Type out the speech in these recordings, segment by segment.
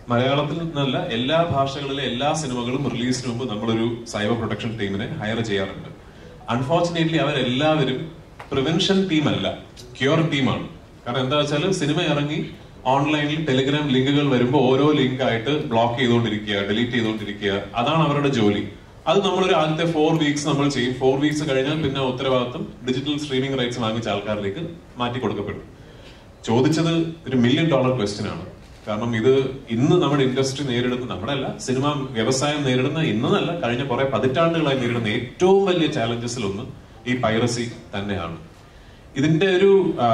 മലയാളത്തിൽ നിന്നല്ല എല്ലാ ഭാഷകളിലെ എല്ലാ സിനിമകളും റിലീസിന് മുമ്പ് നമ്മളൊരു സൈബർ പ്രൊട്ടക്ഷൻ ടീമിനെ ഹയർ ചെയ്യാറുണ്ട് അൺഫോർച്ചുനേറ്റ്ലി അവരെല്ലാവരും പ്രിവെൻഷൻ ടീം അല്ല ക്യൂർ ടീമാണ് കാരണം എന്താ വെച്ചാൽ സിനിമ ഇറങ്ങി ഓൺലൈനിൽ ടെലിഗ്രാം ലിങ്കുകൾ വരുമ്പോൾ ഓരോ ലിങ്ക് ആയിട്ട് ബ്ലോക്ക് ചെയ്തുകൊണ്ടിരിക്കുക ഡിലീറ്റ് ചെയ്തുകൊണ്ടിരിക്കുക അതാണ് അവരുടെ ജോലി അത് നമ്മളൊരു ആദ്യത്തെ ഫോർ വീക്സ് നമ്മൾ ചെയ്യും ഫോർ വീക്സ് കഴിഞ്ഞാൽ പിന്നെ ഉത്തരവാദിത്വം ഡിജിറ്റൽ സ്ട്രീമിംഗ് റൈറ്റ്സ് വാങ്ങിച്ച ആൾക്കാരിലേക്ക് മാറ്റി കൊടുക്കപ്പെടും ചോദിച്ചത് ഒരു മില്യൺ ഡോളർ ക്വസ്റ്റ്യൻ ആണ് കാരണം ഇത് ഇന്ന് നമ്മുടെ ഇൻഡസ്ട്രി നേരിടുന്ന നമ്മുടെ അല്ല സിനിമ വ്യവസായം നേരിടുന്ന ഇന്നല്ല കഴിഞ്ഞ കുറെ പതിറ്റാണ്ടുകളായി നേരിടുന്ന ഏറ്റവും വലിയ ചാലഞ്ചസിൽ ഒന്ന് ഈ പൈറസി തന്നെയാണ് ഇതിന്റെ ഒരു ആ,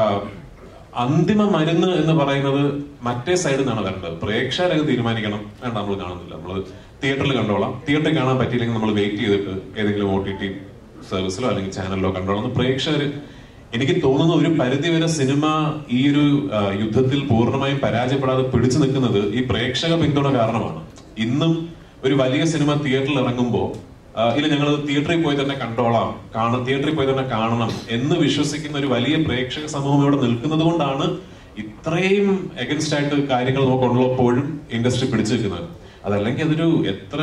അന്തിമ മരുന്ന് എന്ന് പറയുന്നത് മറ്റേ സൈഡിൽ നിന്നാണ് വരേണ്ടത് പ്രേക്ഷകരത് തീരുമാനിക്കണം വേണ്ട നമ്മൾ കാണുന്നില്ല നമ്മൾ തിയേറ്ററിൽ കണ്ടോളാം തിയേറ്ററിൽ കാണാൻ പറ്റിയില്ലെങ്കിൽ നമ്മൾ വെയിറ്റ് ചെയ്തിട്ട് ഏതെങ്കിലും ഒ ടി ടി സർവീസിലോ അല്ലെങ്കിൽ ചാനലിലോ കണ്ടോളാം എന്ന് പ്രേക്ഷകർ എനിക്ക് തോന്നുന്നു ഒരു പരിധി വരെ സിനിമ ഈ ഒരു ആ, യുദ്ധത്തിൽ പൂർണ്ണമായും പരാജയപ്പെടാതെ പിടിച്ചു നിൽക്കുന്നത് ഈ പ്രേക്ഷക പിന്തുണ കാരണമാണ് ഇന്നും ഒരു വലിയ സിനിമ തിയേറ്ററിൽ ഇറങ്ങുമ്പോൾ ഇല്ല ഞങ്ങൾ തിയേറ്ററിൽ പോയി തന്നെ കണ്ടോളാം കാണാം തിയേറ്ററിൽ പോയി തന്നെ കാണണം എന്ന് വിശ്വസിക്കുന്ന ഒരു വലിയ പ്രേക്ഷക സമൂഹം ഇവിടെ നിൽക്കുന്നത് കൊണ്ടാണ് ഇത്രയും എഗൻസ്റ്റ് ആയിട്ട് കാര്യങ്ങൾ നോക്കുള്ളപ്പോഴും ഇൻഡസ്ട്രി പിടിച്ചു നിൽക്കുന്നത് അതല്ലെങ്കിൽ അതൊരു എത്ര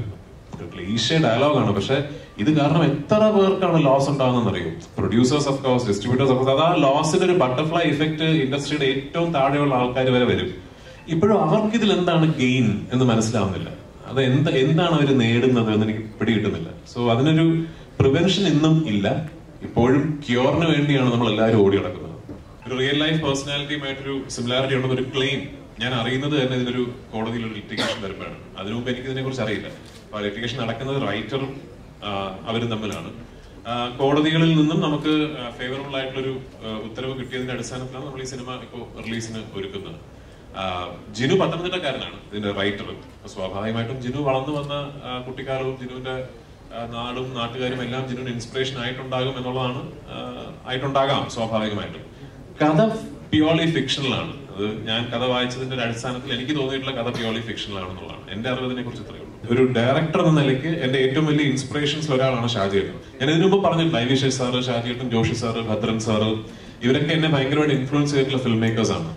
ക്ലീഷേ ഡയലോഗാണ് പക്ഷെ ഇത് കാരണം എത്ര പേർക്കാണ് ലോസ് ഉണ്ടാകുന്നത് അറിയും producers of course distributors of course അത് ആ ലോസിന്റെ ഒരു ബട്ടർഫ്ലൈ ഇഫക്റ്റ് ഇൻഡസ്ട്രിയുടെ ഏറ്റവും താഴെയുള്ള ആൾക്കാർ വരെ വരും ഇപ്പോഴും അവർക്ക് ഇതിൽ എന്താണ് ഗെയിൻ എന്ന് മനസ്സിലാവുന്നില്ല അത് എന്ത് എന്താണ് അവർ നേടുന്നത് എന്ന് എനിക്ക് പിടികിട്ടുന്നില്ല സോ അതിനൊരു പ്രിവെൻഷൻ ഇന്നും ഇല്ല ഇപ്പോഴും ക്യൂറിന് വേണ്ടിയാണ് നമ്മൾ എല്ലാവരും ഓടി നടക്കുന്നത് ഒരു റിയൽ ലൈഫ് പേഴ്സണാലിറ്റിയുമായിട്ടൊരു സിമിലാരിറ്റി ഉണ്ടെന്ന് ഒരു ക്ലെയിം ഞാൻ അറിയുന്നത് തന്നെ ഇതിനൊരു കോടതിയിൽ ഒരു ലിറ്റിഗേഷൻ വരുമ്പോഴാണ് അതിനു മുമ്പ് എനിക്ക് ഇതിനെ കുറിച്ച് അറിയില്ല അപ്പൊ ലിറ്റിഗേഷൻ നടക്കുന്നത് റൈറ്ററും അവരും തമ്മിലാണ് ആ, കോടതികളിൽ നിന്നും നമുക്ക് ഫേവറബിൾ ആയിട്ടുള്ളൊരു ആ, ഉത്തരവ് കിട്ടിയതിന്റെ അടിസ്ഥാനത്തിലാണ് നമ്മൾ ഈ സിനിമ ഇപ്പോൾ റിലീസിന് ഒരുക്കുന്നത് ആ, ജിനു പത്തനംതിട്ടക്കാരനാണ് ഇതിന്റെ റൈറ്റർ സ്വാഭാവികമായിട്ടും ജിനു വളർന്നു വന്ന ആ, കുട്ടിക്കാലവും ജിനുവിന്റെ ആ, നാടും നാട്ടുകാരും എല്ലാം ജിനുവിന് ഇൻസ്പിറേഷൻ ആയിട്ടുണ്ടാകും എന്നുള്ളതാണ് ആ, ആയിട്ടുണ്ടാകാം സ്വാഭാവികമായിട്ടും കഥ പ്യോർലി ഫിക്ഷണലാണ് അത് ഞാൻ കഥ വായിച്ചതിന്റെ ഒരു അടിസ്ഥാനത്തിൽ എനിക്ക് തോന്നിയിട്ടുള്ള കഥ പ്യോർലി ഫിക്ഷണലാണെന്നുള്ളതാണ് എന്റെ അറിവിനെ കുറിച്ച് ഇത്രയേ ഉള്ളൂ ഒരു ഡയറക്ടർ എന്ന നിലയ്ക്ക് എന്റെ ഏറ്റവും വലിയ ഇൻസ്പിറേഷൻസ് ഒരാളാണ് ഷാജിയേട്ടൻ ഞാൻ ഇതിനു മുമ്പ് പറഞ്ഞിട്ടുണ്ട് ഐവിശേഷ് സാറ് ഷാജിയേട്ടൻ ജോഷി സാറ് ഭദ്രൻ സാറ് ഇവരൊക്കെ എന്നെ ഭയങ്കരമായിട്ട് ഇൻഫ്ലുവൻസ് ചെയ്തിട്ടുള്ള ഫിൽം മേക്കേഴ്സ് ആണ്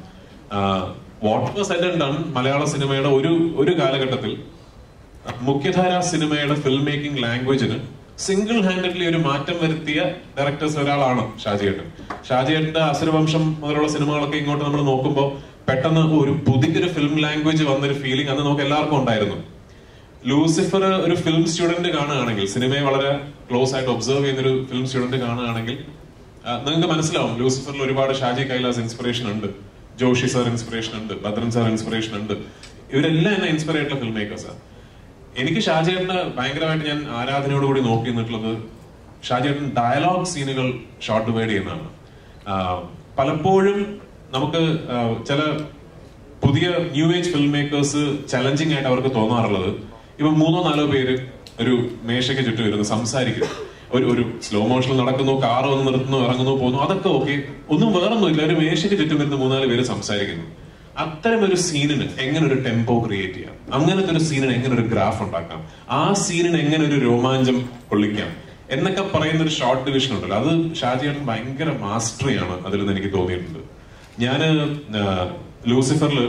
what was said and done മലയാള സിനിമയുടെ ഒരു ഒരു കാലഘട്ടത്തിൽ മുഖ്യധാര സിനിമയുടെ ഫിൽം മേക്കിംഗ് ലാംഗ്വേജിന് സിംഗിൾ ഹാൻഡഡ്ലി ഒരു മാറ്റം വരുത്തിയ ഡയറക്ടേഴ്സ് ഒരാളാണ് ഷാജിയേട്ടൻ ഷാജിയേട്ടന്റെ അസുരവംശം മുതലുള്ള സിനിമകളൊക്കെ ഇങ്ങോട്ട് നമ്മൾ നോക്കുമ്പോൾ പെട്ടെന്ന് ഒരു പുതിയൊരു ഫിലിം ലാംഗ്വേജ് വന്നൊരു ഫീലിംഗ് അന്ന് നമുക്ക് എല്ലാവർക്കും ഉണ്ടായിരുന്നു ലൂസിഫർ ഒരു ഫിലിം സ്റ്റുഡന്റ് കാണുകയാണെങ്കിൽ സിനിമയെ വളരെ ക്ലോസ് ആയിട്ട് ഒബ്സർവ് ചെയ്യുന്ന ഒരു ഫിലിം സ്റ്റുഡന്റ് കാണുകയാണെങ്കിൽ ആ, നിങ്ങൾക്ക് മനസ്സിലാവും ലൂസിഫറിൽ ഒരുപാട് ഷാജി കൈലാസ് ഇൻസ്പിറേഷൻ ഉണ്ട് ജോഷി സാർ ഇൻസ്പിറേഷൻ ഉണ്ട് ഭദ്രൻ സാർ ഇൻസ്പിറേഷൻ ഉണ്ട് ഇവരെല്ലാം എന്നെ ഇൻസ്പയർ ആയിട്ടുള്ള ഫിലിം മേക്കേഴ്സാണ് എനിക്ക് ഷാജേട്ടന് ഭയങ്കരമായിട്ട് ഞാൻ ആരാധനയോടുകൂടി നോക്കി നിന്നിട്ടുള്ളത് ഷാജേട്ടൻ ഡയലോഗ് സീനുകൾ ഷോർട്ട് ഡിവൈഡ് ചെയ്യുന്നതാണ് ആ, പലപ്പോഴും നമുക്ക് ആ, ചില പുതിയ new age film makers challenging ആയിട്ട് അവർക്ക് തോന്നാറുള്ളത് ഇപ്പൊ മൂന്നോ നാലോ പേര് ഒരു മേശയ്ക്ക് ചുറ്റും ഇരുന്ന് സംസാരിക്കുന്നു ഒരു ഒരു സ്ലോ മോഷനിൽ നടക്കുന്നു കാർ വന്ന് നിർത്തുന്നു ഇറങ്ങുന്നു പോകുന്നു അതൊക്കെ ഓക്കെ ഒന്നും വേറൊന്നുമില്ല ഒരു മേശയ്ക്ക് ചുറ്റും ഇരുന്ന് മൂന്നാല് പേര് സംസാരിക്കുന്നു അത്തരം ഒരു സീനിന് എങ്ങനെ ഒരു ടെമ്പോ ക്രിയേറ്റ് ചെയ്യാം അങ്ങനത്തെ ഒരു സീനിന് എങ്ങനെ ഒരു ഗ്രാഫ് ഉണ്ടാക്കാം ആ സീനിന് എങ്ങനെ ഒരു രോമാഞ്ചം കൊള്ളിക്കാം എന്നൊക്കെ പറയുന്ന ഒരു ഷോർട്ട് ഡിവിഷൻ ഉണ്ടല്ലോ അത് ഷാജിയേട്ടൻ ഭയങ്കര മാസ്റ്ററിയാണ് അതിൽ നിന്ന് എനിക്ക് തോന്നിയിട്ടുണ്ട് ഞാന് ആ, ലൂസിഫറിൽ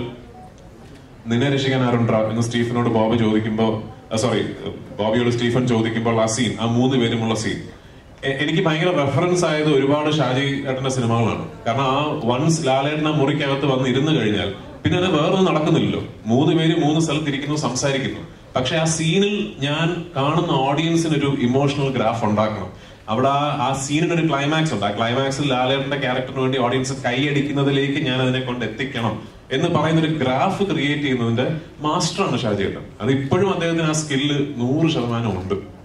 നിന്നെ രക്ഷിക്കാൻ ആരുണ്ടാ എന്ന് സ്റ്റീഫനോട് ബോബ് ചോദിക്കുമ്പോ സോറി ബോബിയോട് സ്റ്റീഫൻ ചോദിക്കുമ്പോൾ ആ സീൻ ആ മൂന്ന് പേരുമുള്ള സീൻ എനിക്ക് ഭയങ്കര റെഫറൻസ് ആയത് ഒരുപാട് ഷാജി ഏട്ടന്റെ സിനിമകളാണ് കാരണം ആ വൺസ് ലാലേട്ടൻ ആ മുറിക്കകത്ത് വന്ന് ഇരുന്ന് കഴിഞ്ഞാൽ പിന്നെ അത് വേറൊന്നും നടക്കുന്നില്ലല്ലോ മൂന്ന് പേര് മൂന്ന് സ്ഥലത്ത് ഇരിക്കുന്നു സംസാരിക്കുന്നു പക്ഷെ ആ സീനിൽ ഞാൻ കാണുന്ന ഓഡിയൻസിന് ഒരു ഇമോഷണൽ ഗ്രാഫ് ഉണ്ടാക്കണം അവിടെ ആ ആ സീനിന് ഒരു ക്ലൈമാക്സ് ഉണ്ട് ആ ക്ലൈമാക്സിൽ ലാലേട്ടന്റെ ക്യാരക്ടറിന് വേണ്ടി ഓഡിയൻസ് കൈയടിക്കുന്നതിലേക്ക് ഞാൻ അതിനെ കൊണ്ട് എത്തിക്കണം എന്ന് പറയുന്ന ഒരു ഗ്രാഫ് ക്രിയേറ്റ് ചെയ്യുന്നതിന്റെ മാസ്റ്ററാണ് ഷാജിയേട്ടൻ അത് ഇപ്പോഴും അദ്ദേഹത്തിന് ആ സ്കില്ല് നൂറ് ശതമാനം ഉണ്ട്